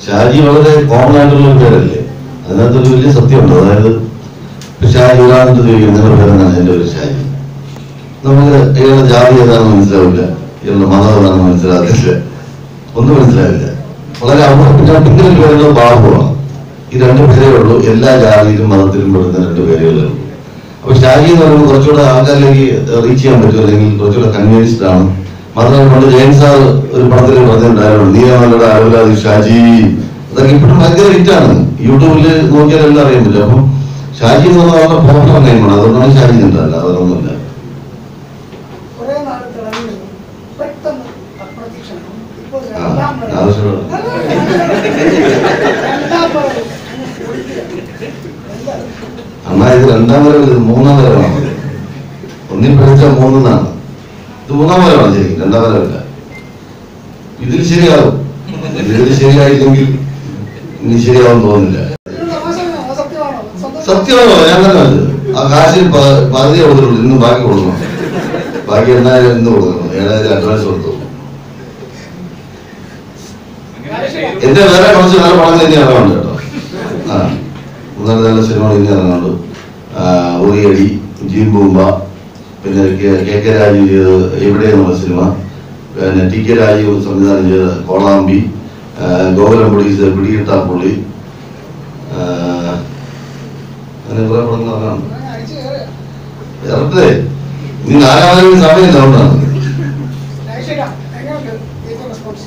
ഷാജി വളരെ കോമൺ ആയിട്ടുള്ള ഒരു പേരല്ലേ അതിനകത്തൊരു വലിയ സത്യമുണ്ട് അതായത് ഇപ്പൊ ഷാജി ഒരാളുടെ ചോദിക്കും നിങ്ങളുടെ പേരെന്നാണ് എൻ്റെ ഒരു ഷാജി നമുക്ക് ഇയാളുടെ ജാതി ഏതാണെന്ന് മനസ്സിലാവില്ല ഇയാളുടെ മതം ഏതാണെന്ന് മനസ്സിലാകത്തില്ല ഒന്നും മനസ്സിലാവില്ല വളരെ അപൂർവം പിന്നെ പിന്നെ ഒരു പേരുള്ളത് ബാബുവാണ് ഈ രണ്ട് പേരേ ഉള്ളൂ എല്ലാ ജാതിയിലും മതത്തിലും പെടുന്ന രണ്ട് പേരുകളേ ഉള്ളൂ അപ്പൊ ഷാജി എന്ന് പറയുമ്പോൾ കുറച്ചുകൂടെ ആൾക്കാരിലേക്ക് റീച്ച് ചെയ്യാൻ പറ്റും അല്ലെങ്കിൽ കുറച്ചുകൂടെ കൺവീൻസ്ഡ് ആണ് മാത്രമല്ല പണ്ട് ജയൻ സാർ ഒരു പടത്തിൽ പറഞ്ഞിട്ടുണ്ടായിരുന്നു നീ അവരുടെ ആരോഗ്യ ഷാജി അതൊക്കെ ഇപ്പോഴും ഭയങ്കര ഹിറ്റാണ് യൂട്യൂബിൽ നോക്കിയാൽ എല്ലാം അറിയാൻ പറ്റും അപ്പം ഷാജി എന്ന് പറഞ്ഞാൽ വളരെ പോപ്പുലർ നെയിമാണ് അതുകൊണ്ടാണ് ഷാജി ഉണ്ടല്ല അതൊന്നുമില്ല കുറെ നാൾ തിളങ്ങി നിന്നു. പെട്ടെന്ന് അപ്രത്യക്ഷനാവും. ഇപ്പോൾ ആ, രണ്ടാം വരവ്. ആവശ്യമുള്ള രണ്ടാം വരവ്. ഒഴിക്കുകയാണ്. എന്താ? അന്നാ ഇത് രണ്ടാം വരവ് ഇത് മൂന്നാം വരവാണ് ഒന്നിൽ പഠിച്ച മൂന്നാണ് ഇത് മൂന്നാം വരവാണ് ശരി രണ്ടാം വരവല്ല ഇതിൽ ശരിയാവും ഇതിൽ ശരിയായില്ലെങ്കിൽ ഇനി ശരിയാവും തോന്നുന്നില്ല ഇത് തമാശയാണോ? സത്യമാണോ? സന്തോഷം? സത്യമാണോ ഞാൻ തന്നെ അത് ആ കാശിൽ പ- പകുതി കൊടുത്തിട്ടുള്ളൂ ഇന്ന് ബാക്കി കൊടുക്കണം ബാക്കി എണ്ണായിരം ഇന്ന് കൊടുക്കണം ഏഴായിരം അഡ്വാൻസ് കൊടുത്തു എന്റെ വേറെ കുറച്ച് നല്ല പടങ്ങൾ ഇനി ഇറങ്ങുന്നുണ്ട് കേട്ടോ ആ നല്ല നല്ല സിനിമകൾ ഇനി ഇറങ്ങുന്നുണ്ട് ആ, ഉറിയടി ജീൻ ബൂമ്പ പിന്നെ കെ- കെ കെ രാജീവ് ചെയ്ത് എവിടെ എന്നുള്ള സിനിമ പിന്നെ ടി കെ രാജീവ് സംവിധാനം ചെയ്ത കോളാമ്പി ആ, ഗോകുലം പൊളീസ് പിടികിട്ട പുള്ളി ആ, അങ്ങനെ കുറെ പടങ്ങൾ ഇറങ്ങാനുണ്ട് ഞാൻ അടിച്ചു കയറുക. ഇറക്കേ ഇനി നാലാമതിന് സമയമില്ല അതുകൊണ്ടാണ് രാജേഷേട്ടാ, എങ്ങനെയുണ്ട് ഇതിന്റെ റെസ്പോൺസ്?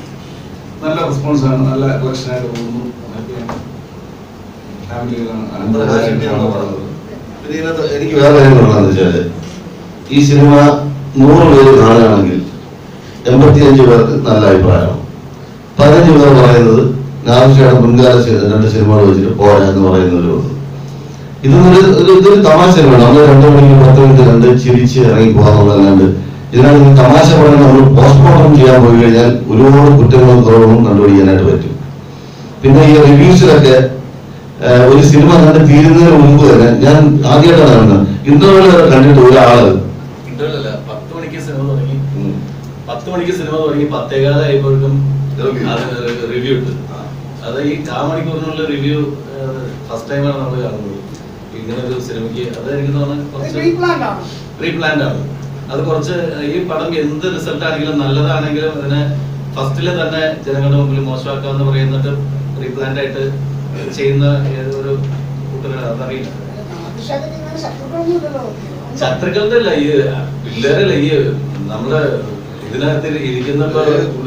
നല്ല റെസ്പോൺസ് ആണ് നല്ല കളക്ഷൻ ആയിട്ട് പോകുന്നു ഹാപ്പിയാണ് ഫാമിലിയിലാണ് അത്ര കാശിട്ടിയാണോ പറഞ്ഞത്? പിന്നെ ഇതിനകത്ത് എനിക്ക് വേറെ കാര്യം പറയാന്ന് വെച്ചാല് ഈ സിനിമ നൂറ് പേര് കാണുകയാണെങ്കിൽ എൺപത്തിയഞ്ച് പേർക്ക് നല്ല അഭിപ്രായമാണ് പതിനഞ്ച് പേർ പറയുന്നത് നാവിഷയുടെ മുൻകാല സി- രണ്ട് സിനിമകൾ വെച്ചിട്ട് പോരാ എന്ന് പറയുന്നവരുണ്ട് ഇതൊന്നൊരു ഒരു ഇതൊരു തമാശ സിനിമയാണ് നമ്മൾ രണ്ടു മണിക്ക് പത്ത് മിനിറ്റ് കണ്ട് ചിരിച്ച് ഇറങ്ങി പോകാന്നുള്ളതല്ലാണ്ട് ഇതിനകത്ത് ഈ തമാശ പറഞ്ഞ് നമ്മൾ പോസ്റ്റ്മോർട്ടം ചെയ്യാൻ പോയി കഴിഞ്ഞാൽ ഒരുപാട് കുറ്റങ്ങളും കുറവുകളും കണ്ടുപിടിക്കാനായിട്ട് പറ്റും പിന്നെ ഈ റിവ്യൂസിലൊക്കെ ഏഹ്, ഒരു സിനിമ കണ്ട് തീരുന്നതിന് മുമ്പ് തന്നെ ഞാൻ ആദ്യമായിട്ടാണ് കാണുന്നത് ഇന്റർവെൽ വരെ കണ്ടിട്ട് ഒരാള് ഇന്റർവെല്ലല്ല പത്ത് മണിക്ക് സിനിമ തുടങ്ങി ഉം, പത്ത് മണിക്ക് സിനിമ തുടങ്ങി പത്തേകാലായപ്പോഴേക്കും Review. റിവ്യൂ ഇട്ട് അത് ഈ കാ മണിക്കൂറിനുള്ള റിവ്യൂ ഫസ്റ്റ് ടൈമാണ് നമ്മൾ കാണുന്നത് ഇങ്ങനെ ഒരു സിനിമയ്ക്ക് അത് എനിക്ക് തോന്നുന്നത് ഇത് കുറച്ച് pre-planned ആണോ? പ്രീ പ്ലാൻഡ് ആണ് അത് കുറച്ച് ഈ പടം എന്ത് റിസൾട്ട് ആണെങ്കിലും നല്ലതാണെങ്കിലും അതിനെ ഫസ്റ്റില് തന്നെ ജനങ്ങളുടെ മുമ്പിൽ മോശമാക്കാന്ന് പറയുന്നിട്ട് പ്രീ പ്ലാൻഡ് ആയിട്ട് ചെയ്യുന്ന ഏതൊരു കൂട്ടുകാർ അതറിയില്ല നാദിഷേട്ടന് ഇങ്ങനെ ശത്രുക്കളൊന്നുമില്ലല്ലോ. ശത്രുക്കളുടെ അല്ല ഈ പിള്ളേരല്ല ഈ നമ്മള് ഇതിനകത്ത് ഇരിക്കുന്ന ഇപ്പൊ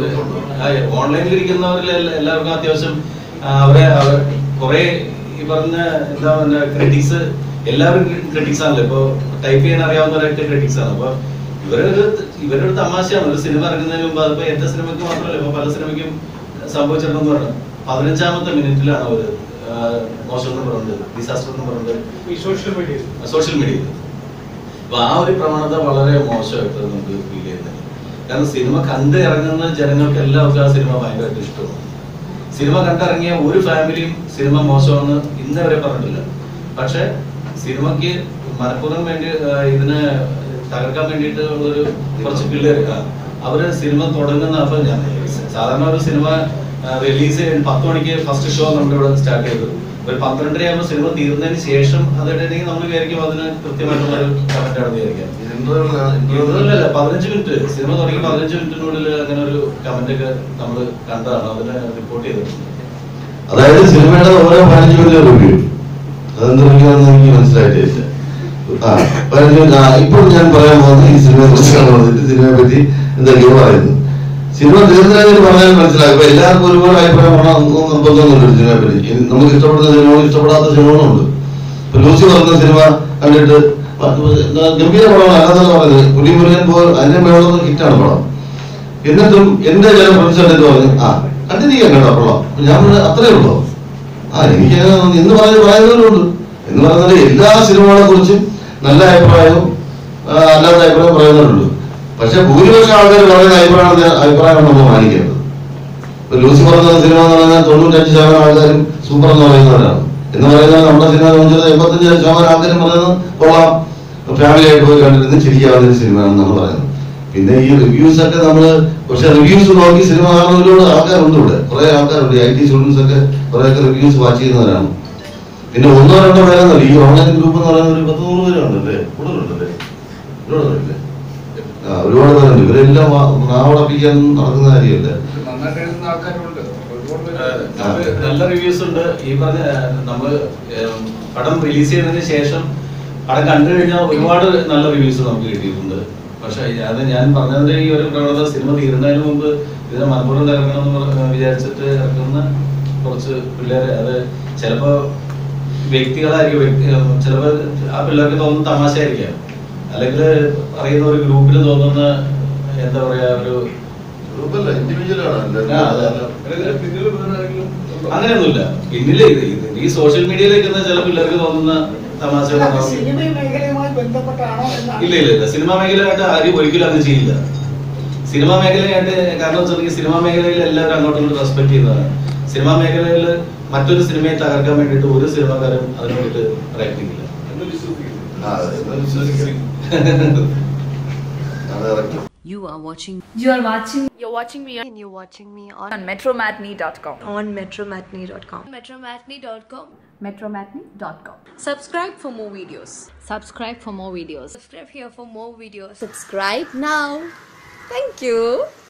ഓൺലൈനിൽ ഇരിക്കുന്നവരിൽ എല്ലാ- എല്ലാവർക്കും അത്യാവശ്യം ആ, അവരെ അവർ- കുറെ ഈ പറഞ്ഞ എന്താ പറയുക ക്രിറ്റിക്സ് എല്ലാവരും ക്രിറ്റിക്സ് ആണല്ലോ ഇപ്പൊ ടൈപ്പ് ചെയ്യാൻ അറിയാവുന്നവരൊക്കെ ക്രിറ്റിക്സ് ആണ് അപ്പൊ ഇവരൊരു ഇവരൊരു തമാശയാണ് ഒരു സിനിമ ഇറങ്ങുന്നതിന് മുമ്പ് അതിപ്പോ എന്റെ സിനിമയ്ക്ക് മാത്രമല്ല ഇപ്പൊ പല സിനിമയ്ക്കും സംഭവിച്ചിട്ടുണ്ടെന്ന് പറഞ്ഞു പതിനഞ്ചാമത്തെ മിനിറ്റിലാണ് അവര് ആ, മോശം എന്ന് പറഞ്ഞത് ഡിസാസ്റ്റർ എന്ന് പറഞ്ഞത് ഈ സോഷ്യൽ മീഡിയ സോഷ്യൽ മീഡിയയിൽ അപ്പൊ ആ ഒരു പ്രവണത വളരെ മോശമായിട്ട് നമുക്ക് ഫീൽ ചെയ്യുന്നത് കാരണം സിനിമ കണ്ട് ഇറങ്ങുന്ന ജനങ്ങൾക്ക് എല്ലാവർക്കും ആ സിനിമ ഭയങ്കരമായിട്ട് ഇഷ്ടമാണ് സിനിമ കണ്ടിറങ്ങിയ ഒരു ഫാമിലിയും സിനിമ മോശമാണെന്ന് ഇന്നേ വരെ പറഞ്ഞിട്ടില്ല പക്ഷെ സിനിമയ്ക്ക് മനഃപൂർവ്വം വേണ്ടി ആ, ഇതിനെ തകർക്കാൻ വേണ്ടിയിട്ട് ഒരു കുറച്ച് പിള്ളേർ അവര് സിനിമ തുടങ്ങുന്ന അപ്പൊ ഞാൻ സാധാരണ ഒരു സിനിമ റിലീസ് ചെയ്ത് പത്ത് മണിക്ക് ഫസ്റ്റ് ഷോ നമ്മുടെ ഇവിടെ സ്റ്റാർട്ട് ചെയ്തു ഒരു പന്ത്രണ്ടര ആകുമ്പോൾ സിനിമ തീർന്നതിന് ശേഷം അതിടണമെങ്കിൽ നമ്മൾ വിചാരിക്കും അതിന് കൃത്യമായിട്ടുള്ള ഒരു കമന്റ് ആണെന്ന് വിചാരിക്കാം ഇതൊന്നുമല്ല പതിനഞ്ച് മിനിറ്റ് സിനിമ തുടങ്ങി പതിനഞ്ച് മിനിറ്റിനുള്ളിൽ അങ്ങനെ ഒരു കമന്റ് ഒക്കെ നമ്മൾ കണ്ടതാണ് അതിനെ റിപ്പോർട്ട് ചെയ്തിട്ടുണ്ട് അതായത് സിനിമയുടെ ഓരോ പതിനഞ്ച് മിനിറ്റ് റിവ്യൂ അതെന്ത് റിവ്യൂ ആണെന്ന് എനിക്ക് മനസ്സിലായിട്ടില്ല ആ പതിനഞ്ച് മിനിറ്റ് ആ ഇപ്പോൾ ഞാൻ പറയാൻ പോകുന്നത് ഈ സിനിമയെ കുറിച്ചാണ് വന്നിട്ട് സിനിമയെ പറ്റി എന്തൊക്കെയോ പറയുന്നു സിനിമ തീർന്നതിന് പറഞ്ഞാൽ മനസ്സിലാക്കും ഇപ്പൊ എല്ലാവർക്കും ഒരുപാട് അഭിപ്രായം വേണം ഒന്നും നിർബന്ധമൊന്നുമില്ല ഒരു സിനിമയെ പറ്റി ഇനി നമുക്ക് ഇഷ്ടപ്പെടുന്ന സിനിമകളും ഇഷ്ടപ്പെടാത്ത സിനിമകളും ഉണ്ട് ഇപ്പൊ ലൂസി പറഞ്ഞ സിനിമ കണ്ടിട്ട് പ- എന്താ ഗംഭീര പടമാണ് അല്ലാതെ പറഞ്ഞത് പുലിമുരുകൻ പോ അതിന്റെ മേളുന്ന ഹിറ്റാണ് പടം എന്നിട്ടും എന്റെ ചില ഫ്രണ്ട്സ് കണ്ടിട്ട് പറഞ്ഞു ആ കണ്ടിരിക്കാൻ കേട്ടോ കൊള്ളാം അപ്പൊ ഞാൻ പറഞ്ഞു, അത്രേ ഉള്ളൂ ആ എനിക്ക് അങ്ങനെ എന്ന് പറഞ്ഞ് പറയുന്നവരുണ്ട് എന്ന് പറയുന്നത് എല്ലാ സിനിമകളെ കുറിച്ചും നല്ല അഭിപ്രായവും ആ, അല്ലാത്ത അഭിപ്രായം പറയുന്നവരുണ്ട് പക്ഷെ ഭൂരിപക്ഷം ആൾക്കാർ പറയുന്ന അഭിപ്രായം അഭിപ്രായമാണ് നമ്മൾ മാനിക്കേണ്ടത് ഇപ്പൊ ലൂസി പറഞ്ഞ സിനിമ എന്ന് പറഞ്ഞാൽ തൊണ്ണൂറ്റഞ്ച് ശതമാനം ആൾക്കാരും സൂപ്പർ എന്ന് പറയുന്നവരാണ് എന്ന് പറയുന്നത് നമ്മുടെ സിനിമ സംബന്ധിച്ചത് എൺപത്തഞ്ച് ശതമാനം ആൾക്കാരും പറയുന്നത് കൊള്ളാം ഫാമിലി ആയിട്ട് പോയി കണ്ടിരുന്ന് ചിരിക്കാവുന്ന ഒരു സിനിമയാണെന്നാണ് പറയുന്നത് പിന്നെ ഈ റിവ്യൂസ് ഒക്കെ നമ്മള് പക്ഷെ റിവ്യൂസ് നോക്കി സിനിമ കാണുന്നവരോട് ആൾക്കാരുണ്ട് ഇവിടെ കുറെ ആൾക്കാരുണ്ട് ഐ ടി സ്റ്റുഡൻസ് ഒക്കെ കുറെ ഒക്കെ റിവ്യൂസ് വാച്ച് ചെയ്യുന്നവരാണ് പിന്നെ ഒന്നോ രണ്ടോ പേരെന്നല്ല ഈ ഓൺലൈൻ ഗ്രൂപ്പ് എന്ന് പറയുന്ന ഒരു പത്ത് നൂറ് പേരുണ്ടല്ലേ കൂടുതലുണ്ടല്ലേ ഒരുപാട് പേരില്ലേ ആ ഒരുപാട് പേരുണ്ട് ഇവരെല്ലാം വാ- നാവടപ്പിക്കാൻ നടക്കുന്ന കാര്യമല്ല നന്നായിട്ട് എഴുതുന്ന ആൾക്കാരുണ്ട് ഒരുപാട് പേര് അതെ. നമുക്ക് നല്ല റിവ്യൂസ് ഉണ്ട് ഈ പറഞ്ഞ നമ്മൾ പടം റിലീസ് ചെയ്തതിന് ശേഷം പടം കണ്ടു കഴിഞ്ഞാൽ ഒരുപാട് നല്ല റിവ്യൂസ് നമുക്ക് കിട്ടിയിട്ടുണ്ട് പക്ഷെ അത് ഞാൻ പറഞ്ഞതിന്റെ ഈ ഒരു പ്രവണത സിനിമ തീരുന്നതിന് മുമ്പ് ഇതിനെ മനഃപൂർവ്വം ഇറങ്ങണം എന്ന് പറ- വിചാരിച്ചിട്ട് ഇറക്കുന്ന കുറച്ച് പിള്ളേരെ അത് ചിലപ്പോ വ്യക്തികളായിരിക്കും വ്യക്തി ചിലപ്പോ ആ പിള്ളേർക്ക് തോന്നുന്ന തമാശയായിരിക്കാം അല്ലെങ്കിൽ അറിയുന്ന ഒരു ഗ്രൂപ്പിന് തോന്നുന്ന എന്താ പറയാ ഒരു ഗ്രൂപ്പല്ല ഇൻഡിവിജ്വൽ ആണ് ആ, അതെ. ഇതിന് പിന്നിൽ വേറെ ആരെങ്കിലും ഉണ്ടോ? അങ്ങനെയൊന്നുമില്ല പിന്നിലെ ഇത് ഇത് ഈ സോഷ്യൽ മീഡിയയിലേക്ക് എന്ന ചില പിള്ളേർക്ക് തോന്നുന്ന തമാശകളാണ് സിനിമ മേഖലയുമായി ബന്ധപ്പെട്ടാണോ എന്നാണ് ഇല്ല ഇല്ല ഇല്ല സിനിമാ മേഖലയായിട്ട് ആരും ഒരിക്കലും അങ്ങനെ ചെയ്യില്ല സിനിമാ മേഖലയായിട്ട് കാരണം വെച്ചിട്ടുണ്ടെങ്കിൽ സിനിമാ മേഖലയിൽ എല്ലാവരും അങ്ങോട്ടും റെസ്പെക്ട് ചെയ്യുന്നതാണ് സിനിമാ മേഖലയിൽ മറ്റൊരു സിനിമയെ തകർക്കാൻ വേണ്ടിയിട്ട് ഒരു സിനിമാക്കാരും അതിന് വേണ്ടിയിട്ട് പ്രയത്നിക്കില്ല എന്ന് വിശ്വസിക്കുന്നു ആ, എന്ന് വിശ്വസിക്കുന്നു. അത് correct. You are watching You are watching You're watching me and you're watching me on, on metromatney.com. on metromatney.com. Metromatney.com. Metromatney.com. Subscribe for more videos. subscribe for more videos. Subscribe here for more videos. Subscribe now. Thank you.